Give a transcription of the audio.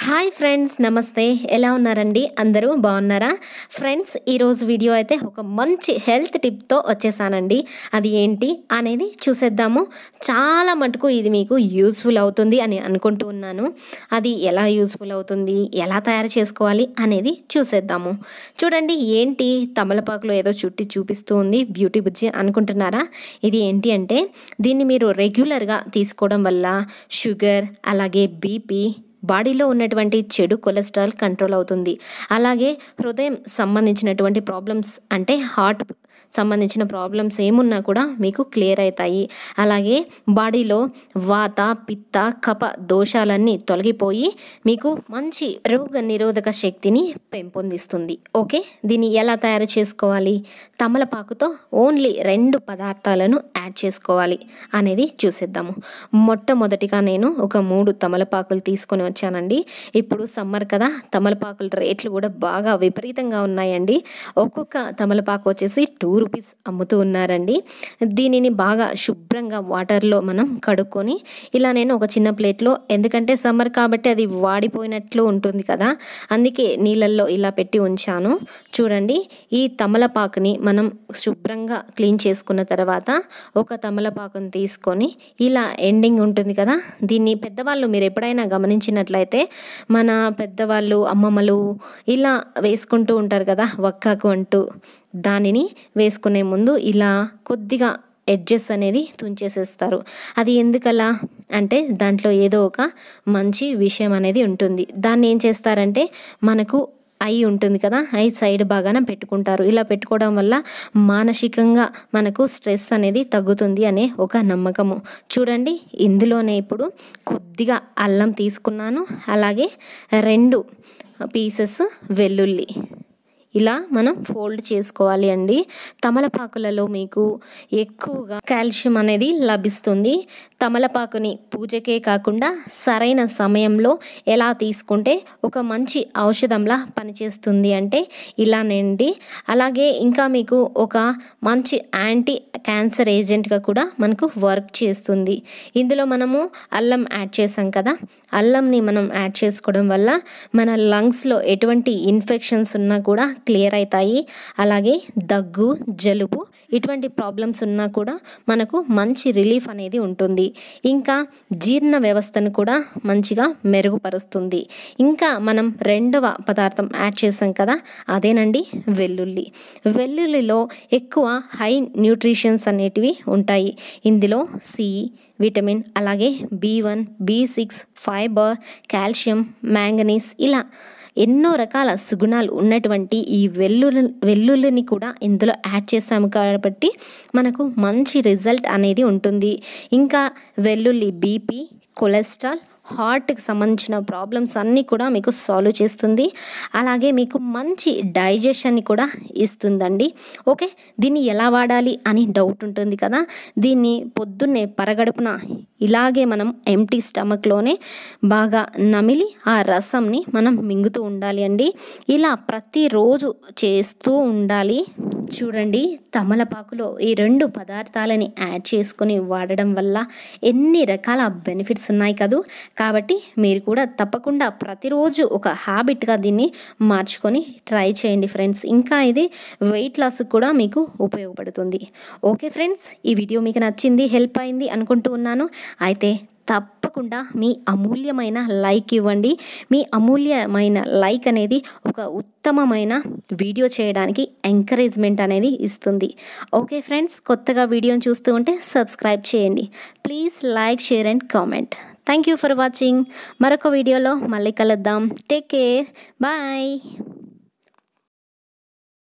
hi friends నమస్తే ఎలా ఉన్నారండి అందరూ బాగున్నారా ఫ్రెండ్స్ ఈరోజు వీడియో అయితే ఒక మంచి హెల్త్ టిప్తో వచ్చేసానండి అది ఏంటి అనేది చూసేద్దాము చాలా మటుకు ఇది మీకు యూస్ఫుల్ అవుతుంది అని అనుకుంటూ ఉన్నాను అది ఎలా యూస్ఫుల్ అవుతుంది ఎలా తయారు చేసుకోవాలి అనేది చూసేద్దాము చూడండి ఏంటి తమలపాకులో ఏదో చుట్టి చూపిస్తూ ఉంది బ్యూటీ బుజ్జి అనుకుంటున్నారా ఇది ఏంటి అంటే దీన్ని మీరు రెగ్యులర్గా తీసుకోవడం వల్ల షుగర్ అలాగే బీపీ బాడీలో ఉన్నటువంటి చెడు కొలెస్ట్రాల్ కంట్రోల్ అవుతుంది అలాగే హృదయం సంబంధించినటువంటి ప్రాబ్లమ్స్ అంటే హార్ట్ సంబంధించిన ప్రాబ్లమ్స్ ఏమున్నా కూడా మీకు క్లియర్ అవుతాయి అలాగే బాడీలో వాత పిత్త కప దోషాలన్నీ తొలగిపోయి మీకు మంచి రోగ నిరోధక శక్తిని పెంపొందిస్తుంది ఓకే దీన్ని ఎలా తయారు చేసుకోవాలి తమలపాకుతో ఓన్లీ రెండు పదార్థాలను యాడ్ చేసుకోవాలి అనేది చూసేద్దాము మొట్టమొదటిగా నేను ఒక మూడు తమలపాకులు తీసుకొని వచ్చానండి ఇప్పుడు సమ్మర్ కదా తమలపాకుల రేట్లు కూడా బాగా విపరీతంగా ఉన్నాయండి ఒక్కొక్క తమలపాకు వచ్చేసి టూ రూపీస్ అమ్ముతూ ఉన్నారండి దీనిని బాగా శుభ్రంగా వాటర్లో మనం కడుక్కొని ఇలా నేను ఒక చిన్న ప్లేట్లో ఎందుకంటే సమ్మర్ కాబట్టి అది వాడిపోయినట్లు ఉంటుంది కదా అందుకే నీళ్ళల్లో ఇలా పెట్టి ఉంచాను చూడండి ఈ తమలపాకుని మనం శుభ్రంగా క్లీన్ చేసుకున్న తర్వాత ఒక తమలపాకుని తీసుకొని ఇలా ఎండింగ్ ఉంటుంది కదా దీన్ని పెద్దవాళ్ళు మీరు ఎప్పుడైనా గమనించినట్లయితే మన పెద్దవాళ్ళు అమ్మమ్మలు ఇలా వేసుకుంటూ ఉంటారు కదా వక్కాకు అంటూ దానిని వేసుకునే ముందు ఇలా కొద్దిగా ఎడ్జెస్ అనేది తుంచేసేస్తారు అది ఎందుకలా అంటే దాంట్లో ఏదో ఒక మంచి విషయం అనేది ఉంటుంది దాన్ని ఏం చేస్తారంటే మనకు ఐ ఉంటుంది కదా ఐ సైడ్ బాగాన పెట్టుకుంటారు ఇలా పెట్టుకోవడం వల్ల మానసికంగా మనకు స్ట్రెస్ అనేది తగ్గుతుంది అనే ఒక నమ్మకము చూడండి ఇందులోనే ఇప్పుడు కొద్దిగా అల్లం తీసుకున్నాను అలాగే రెండు పీసెస్ వెల్లుల్లి ఇలా మనం ఫోల్డ్ చేసుకోవాలి అండి తమలపాకులలో మీకు ఎక్కువగా కాల్షియం అనేది లభిస్తుంది తమలపాకుని పూజకే కాకుండా సరైన సమయంలో ఎలా తీసుకుంటే ఒక మంచి ఔషధంలా పనిచేస్తుంది అంటే ఇలానండి అలాగే ఇంకా మీకు ఒక మంచి యాంటీ క్యాన్సర్ ఏజెంట్గా కూడా మనకు వర్క్ చేస్తుంది ఇందులో మనము అల్లం యాడ్ చేసాం కదా అల్లంని మనం యాడ్ చేసుకోవడం వల్ల మన లంగ్స్లో ఎటువంటి ఇన్ఫెక్షన్స్ ఉన్నా కూడా క్లియర్ అవుతాయి అలాగే దగ్గు జలుబు ఇటువంటి ప్రాబ్లమ్స్ ఉన్నా కూడా మనకు మంచి రిలీఫ్ అనేది ఉంటుంది ఇంకా జీర్ణ వ్యవస్థను కూడా మంచిగా మెరుగుపరుస్తుంది ఇంకా మనం రెండవ పదార్థం యాడ్ చేసాం కదా అదేనండి వెల్లుల్లి వెల్లుల్లిలో ఎక్కువ హై న్యూట్రిషన్స్ అనేటివి ఉంటాయి ఇందులో సి విటమిన్ అలాగే B one B six fibre calcium manganese ఇలా ఎన్నో రకాల సుగుణాలు ఉన్నటువంటి ఈ వెల్లుల్లి వెల్లుల్లిని కూడా ఇందులో యాడ్ చేసాము కాబట్టి మనకు మంచి రిజల్ట్ అనేది ఉంటుంది ఇంకా వెల్లుల్లి బీపీ కొలెస్ట్రాల్ హార్ట్కి సంబంధించిన ప్రాబ్లమ్స్ అన్నీ కూడా మీకు సాల్వ్ చేస్తుంది అలాగే మీకు మంచి డైజెషన్ని కూడా ఇస్తుందండి ఓకే దీన్ని ఎలా వాడాలి అని డౌట్ ఉంటుంది కదా దీన్ని పొద్దున్నే పరగడుపున ఇలాగే మనం ఎంటీ స్టమక్లోనే బాగా నమిలి ఆ రసంని మనం మింగుతూ ఉండాలి అండి ఇలా ప్రతిరోజు చేస్తూ ఉండాలి చూడండి తమలపాకులో ఈ రెండు పదార్థాలని యాడ్ చేసుకొని వాడడం వల్ల ఎన్ని రకాల బెనిఫిట్స్ ఉన్నాయి కదూ కాబట్టి మీరు కూడా తప్పకుండా ప్రతిరోజు ఒక హ్యాబిట్గా దీన్ని మార్చుకొని ట్రై చేయండి ఫ్రెండ్స్ ఇంకా ఇది వెయిట్ లాస్ కూడా మీకు ఉపయోగపడుతుంది ఓకే ఫ్రెండ్స్ ఈ వీడియో మీకు నచ్చింది హెల్ప్ అయింది అనుకుంటూ ఉన్నాను అయితే తప్పకుండా మీ అమూల్యమైన లైక్ ఇవ్వండి మీ అమూల్యమైన లైక్ అనేది ఒక ఉత్తమమైన వీడియో చేయడానికి ఎంకరేజ్మెంట్ అనేది ఇస్తుంది ఓకే ఫ్రెండ్స్ కొత్తగా వీడియోని చూస్తూ ఉంటే సబ్స్క్రైబ్ చేయండి please like share and comment thank you for watching మరొక వీడియోలో మళ్ళీ కలుద్దాం టేక్ కేర్ బాయ్